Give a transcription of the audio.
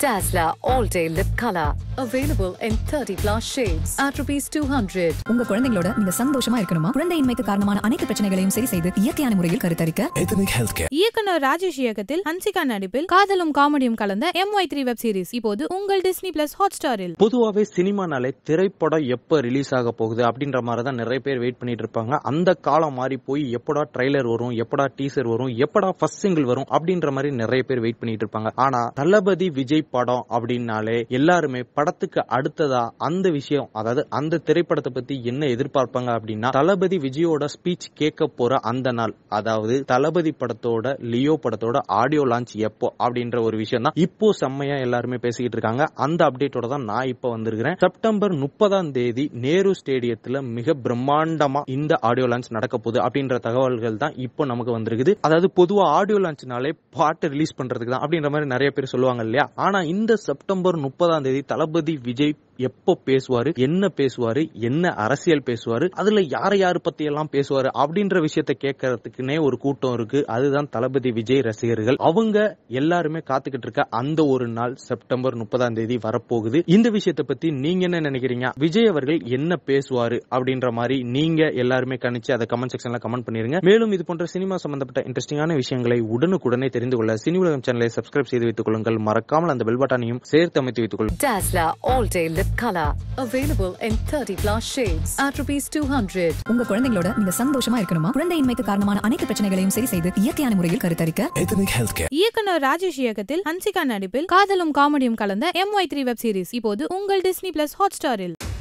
Dazzler All Day Lip Color. Available in 30 plus shades at rupees 200. உங்க குழந்தைங்களோட நீங்க சந்தோஷமா இருக்கணுமா குழந்தையின்மைக்கு காரணமான அனைத்து பிரச்சனைகளையும் சரி செய்து இயற்கையான முறையில் கருத்தரிக்க Ethnic Healthcare. இயக்குனர் ராஜேஷ் இயக்கத்தில் ஹன்சிகா நடிப்பில் காதலும் காமெடியும் கலந்த M Y three web series இப்போது உங்கள் டிஸ்னி பிளஸ் ஹாட் ஸ்டாரில் பொதுவாகவே சினிமானாலே திரைப்படம் எப்போ ரிலீஸ் ஆக போகுது அப்படின்ற மாதிரி தான் நிறைய பேர் வெயிட் பண்ணிட்டு இருப்பாங்க அந்த காலம் மாறி போய் எப்படா ட்ரைலர் வரும் எப்படா டீசர் வரும் எப்படா ஃபர்ஸ்ட் சிங்கிள் வரும் அப்படின்ற மாதிரி நிறைய பேர் வெயிட் பண்ணிட்டு இருப்பாங்க ஆனா தளபதி விஜய் படம் அப்படின்னாலே எல்லாருமே படத்துக்கு அடுத்ததா அந்த விஷயம் அதாவது அந்த திரைப்படத்தை பத்தி என்ன எதிர்பார்ப்பாங்க அப்படின்னா தளபதி விஜயோட ஸ்பீச் கேட்க போற அந்த நாள் அதாவது தளபதி படத்தோட லியோ படத்தோட ஆடியோ லான்ச் எப்போ அப்படின்ற ஒரு விஷயம் தான் இப்போ செம்மையா எல்லாருமே பேசிக்கிட்டு இருக்காங்க அந்த அப்டேட்டோட தான் நான் இப்போ வந்திருக்கிறேன் செப்டம்பர் முப்பதாம் தேதி நேரு ஸ்டேடியத்துல மிக பிரம்மாண்டமா இந்த ஆடியோ லான்ச் நடக்க போகுது அப்படின்ற தகவல்கள் தான் இப்போ நமக்கு வந்திருக்குது அதாவது பொதுவா ஆடியோ லான்ச்னாலே பாட்டு ரிலீஸ் பண்றதுக்கு தான் அப்படின்ற மாதிரி நிறைய பேர் சொல்லுவாங்க இல்லையா ஆனா இந்த செப்டம்பர் முப்பதாம் தேதி தளபதி விஜய் எப்போ பேசுவாரு என்ன பேசுவாரு என்ன அரசியல் பேசுவாரு அதுல யாரை யாரு பத்தி எல்லாம் பேசுவாரு அப்படின்ற விஷயத்த கேட்கறதுக்குனே ஒரு கூட்டம் இருக்கு அதுதான் தளபதி விஜய் ரசிகர்கள் அவங்க எல்லாருமே காத்துக்கிட்டு இருக்க அந்த ஒரு நாள் செப்டம்பர் முப்பதாம் தேதி வரப்போகுது இந்த விஷயத்த பத்தி நீங்க என்ன நினைக்கிறீங்க விஜய் அவர்கள் என்ன பேசுவாரு அப்படின்ற மாதிரி நீங்க எல்லாருமே கணிச்சு அதை கமெண்ட் செக்ஷன்ல கமெண்ட் பண்ணிருங்க மேலும் இது போன்ற சினிமா சம்பந்தப்பட்ட இன்ட்ரெஸ்டிங்கான விஷயங்களை உடனுக்குடனே தெரிந்து கொள்ள சினி உலகம் சேனலை சப்ஸ்கிரைப் செய்து வைத்துக் கொள்ளுங்கள் மறக்காமல் அந்த பெல் பட்டனையும் சேர்த்து அமைத்து வைத்துக் கொள்ளுங்கள் Dazzler All Day Lip Color. Available in 30 plus shades at rupees 200. உங்க குழந்தைங்களோட நீங்க சந்தோஷமா இருக்கணுமா குழந்தையின்மைக்கு காரணமான அனைத்து பிரச்சனைகளையும் சரி செய்து இயற்கையான முறையில் கருத்தரிக்க Ethnic Healthcare. இயக்குனர் ராஜேஷ் இயக்கத்தில் ஹன்சிகா நடிப்பில் காதலும் காமெடியும் கலந்த M Y three web series இப்போது உங்கள் டிஸ்னி பிளஸ் ஹாட் ஸ்டாரில்